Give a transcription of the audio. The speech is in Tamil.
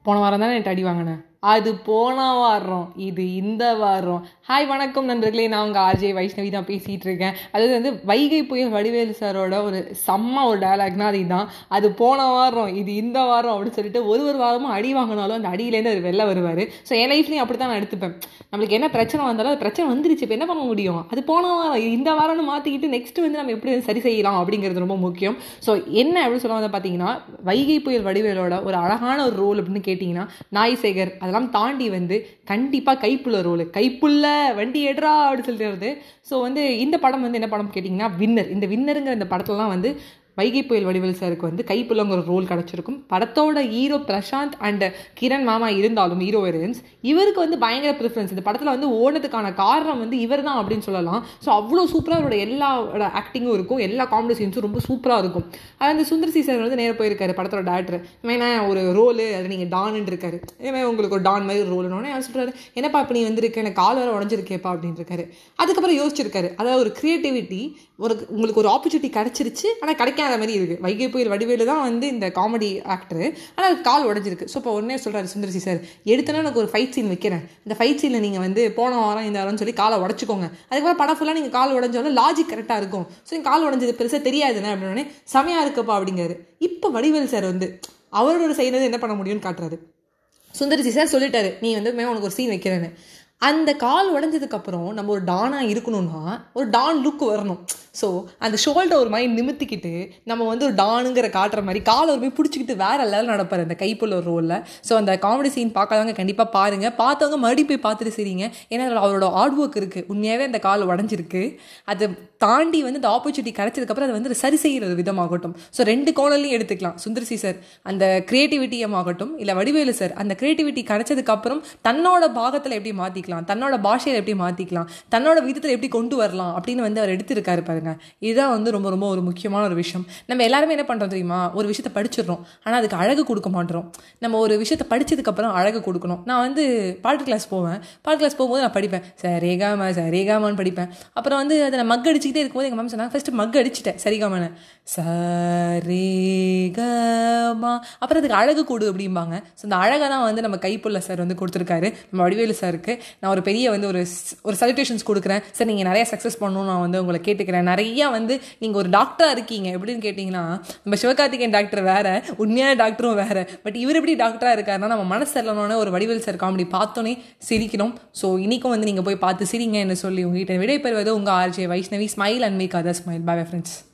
போன வாரம் தானே என்கிட்ட அடி வாங்கினேன் அது போன வாரம் இது இந்த வாரம் ஹாய் வணக்கம் நண்பர்களே நான் உங்கள் ஆர்ஜே வைஷ்ணவி தான் பேசிகிட்டு இருக்கேன் அதாவது வந்து வைகை புயல் வடிவேலு சாரோட ஒரு செம்ம ஒரு டயலாக்னா அது இதுதான் அது போன வாரம் இது இந்த வாரம் அப்படின்னு சொல்லிட்டு ஒரு ஒரு வாரமும் அடி வாங்கினாலும் அந்த அடியிலேருந்து அவர் வெளில வருவார் ஸோ என் லைஃப்லையும் அப்படி தான் நான் எடுத்துப்பேன் நம்மளுக்கு என்ன பிரச்சனை வந்தாலும் அது பிரச்சனை வந்துருச்சு இப்போ என்ன பண்ண முடியும் அது போன வாரம் இது இந்த வாரம்னு மாற்றிக்கிட்டு நெக்ஸ்ட் வந்து நம்ம எப்படி வந்து சரி செய்யலாம் அப்படிங்கிறது ரொம்ப முக்கியம் ஸோ என்ன அப்படின்னு சொல்லுவாங்க பார்த்தீங்கன்னா வைகை புயல் வடிவேலோட ஒரு அழகான ஒரு ரோல் அப்படின்னு கேட்டிங்கன்னா நாய் சேகர் அதெல்லாம் தாண்டி வந்து கண்டிப்பாக கைப்புள்ள ரோல் கைப்புள்ள வண்டி எடுறா அப்படின்னு சொல்லிட்டு வருது ஸோ வந்து இந்த படம் வந்து என்ன படம் கேட்டிங்கன்னா வின்னர் இந்த வின்னருங்கிற இந்த படத்துலலாம் வந்து வைகை புயல் வடிவேல் சாருக்கு வந்து கைப்புள்ளங்கிற ரோல் கிடச்சிருக்கும் படத்தோட ஹீரோ பிரசாந்த் அண்ட் கிரண் மாமா இருந்தாலும் ஹீரோ ஹீரோயின்ஸ் இவருக்கு வந்து பயங்கர ப்ரிஃபரன்ஸ் இந்த படத்தில் வந்து ஓனதுக்கான காரணம் வந்து இவர் தான் அப்படின்னு சொல்லலாம் ஸோ அவ்வளோ சூப்பராக அவரோட எல்லா ஆக்டிங்கும் இருக்கும் எல்லா காமெடி சீன்ஸும் ரொம்ப சூப்பராக இருக்கும் அது அந்த சுந்தர் சி சார் வந்து நேராக போயிருக்காரு படத்தோட டேரக்டர் வேணா ஒரு ரோலு அது நீங்கள் டான்னு இருக்காரு இவன் உங்களுக்கு ஒரு டான் மாதிரி ஒரு ரோலுன்னு அவர் சொல்கிறாரு என்னப்பா இப்போ நீ வந்திருக்க எனக்கு கால் வர உடஞ்சிருக்கேப்பா அப்படின்னு இருக்காரு அதுக்கப்புறம் யோசிச்சிருக்காரு அதாவது ஒரு க்ரியேட்டிவிட்டி ஒரு உங்களுக்கு ஒரு ஆப்பர்ச்சுனிட்டி கிடச்சிருச்சு ஆனால் கிடைக்காத மாதிரி இருக்குது வைகை புயல் வடிவேலு தான் வந்து இந்த காமெடி ஆக்டர் ஆனால் அதுக்கு கால் உடஞ்சிருக்கு ஸோ இப்போ உடனே சொல்கிறாரு சுந்தரசி சார் எடுத்தோன்னா எனக்கு ஒரு ஃபைட் சீன் வைக்கிறேன் இந்த ஃபைட் சீனில் நீங்கள் வந்து போன வாரம் இந்த வாரம்னு சொல்லி காலை உடச்சிக்கோங்க அதுக்கப்புறம் படம் ஃபுல்லாக நீங்கள் கால் உடஞ்சாலும் லாஜிக் கரெக்டாக இருக்கும் ஸோ நீங்கள் கால் உடஞ்சது பெருசாக தெரியாதுன்னு அப்படின்னே செமையாக இருக்குப்பா அப்படிங்காரு இப்போ வடிவேல் சார் வந்து அவரோட செய்யறது என்ன பண்ண முடியும்னு காட்டுறாரு சுந்தரசி சார் சொல்லிட்டாரு நீ வந்து மே உனக்கு ஒரு சீன் வைக்கிறேன்னு அந்த கால் உடஞ்சதுக்கப்புறம் நம்ம ஒரு டானாக இருக்கணும்னா ஒரு டான் லுக் வரணும் ஸோ அந்த ஷோல்டர் ஒரு மாதிரி நிமித்திக்கிட்டு நம்ம வந்து ஒரு டானுங்கிற காட்டுற மாதிரி காலை ஒரு மாதிரி பிடிச்சிக்கிட்டு வேற லெவல் நடப்பார் அந்த கைப்புள்ள ஒரு ரோலில் ஸோ அந்த காமெடி சீன் பார்க்காதவங்க கண்டிப்பாக பாருங்கள் பார்த்தவங்க மறுபடியும் போய் பார்த்துட்டு சரிங்க ஏன்னா அதில் அவரோட ஹார்ட் ஒர்க் இருக்குது உண்மையாகவே அந்த கால் உடஞ்சிருக்கு அதை தாண்டி வந்து இந்த ஆப்பர்ச்சுனிட்டி கிடைச்சதுக்கப்புறம் அதை வந்து சரி செய்கிற விதமாகட்டும் ஸோ ரெண்டு கோணலையும் எடுத்துக்கலாம் சுந்தர்சி சார் அந்த கிரியேட்டிவிட்டியமாகட்டும் இல்லை வடிவேலு சார் அந்த கிரியேட்டிவிட்டி கிடைச்சதுக்கப்புறம் தன்னோட பாகத்தில் எப்படி மாற்றிக்கலாம் தன்னோட பாஷையில் எப்படி மாற்றிக்கலாம் தன்னோட விதத்தில் எப்படி கொண்டு வரலாம் அப்படின்னு வந்து அவர் எடுத்திருக்காரு பாருங்க இதுதான் வந்து ரொம்ப ரொம்ப ஒரு முக்கியமான ஒரு விஷயம் நம்ம எல்லாருமே என்ன பண்ணுறோம் தெரியுமா ஒரு விஷயத்தை படிச்சிடுறோம் ஆனால் அதுக்கு அழகு கொடுக்க மாட்டோம் நம்ம ஒரு விஷயத்தை படித்ததுக்கப்புறம் அழகு கொடுக்கணும் நான் வந்து பாட்டு கிளாஸ் போவேன் பாட்டு கிளாஸ் போகும்போது நான் படிப்பேன் சரிகாம சரிகாமான்னு படிப்பேன் அப்புறம் வந்து அதை நான் மக் அடிச்சுக்கிட்டே இருக்கும்போது எங்கள் மேம் சொன்னாங்க ஃபஸ்ட்டு மக் அடிச்சிட்டேன் சரிகாமன்னு சரிகமா அப்புறம் அதுக்கு அழகு கொடு அப்படிம்பாங்க ஸோ அந்த அழகை தான் வந்து நம்ம கைப்புள்ள சார் வந்து கொடுத்துருக்காரு நம்ம வடிவேலு சாருக்கு நான் ஒரு பெரிய வந்து ஒரு ஒரு சல்யூட்டேஷன்ஸ் கொடுக்குறேன் சார் நீங்கள் நிறைய சக்ஸஸ் பண்ணணும்னு நான் வந்து உங்களை கேட்டுக்கிறேன் நிறையா வந்து நீங்கள் ஒரு டாக்டராக இருக்கீங்க எப்படின்னு கேட்டிங்கன்னா நம்ம சிவகார்த்திகேயன் டாக்டர் வேறு உண்மையான டாக்டரும் வேறு பட் இவர் எப்படி டாக்டராக இருக்காருன்னா நம்ம மனசு இல்லைனோட ஒரு வடிவேல் சார் காமெடி பார்த்தோன்னே சிரிக்கணும் ஸோ இன்றைக்கும் வந்து நீங்கள் போய் பார்த்து சிரிங்க என்று சொல்லி உங்ககிட்ட விடைபெறுவது உங்கள் RJ Vaishnavi smile and make other smile bye friends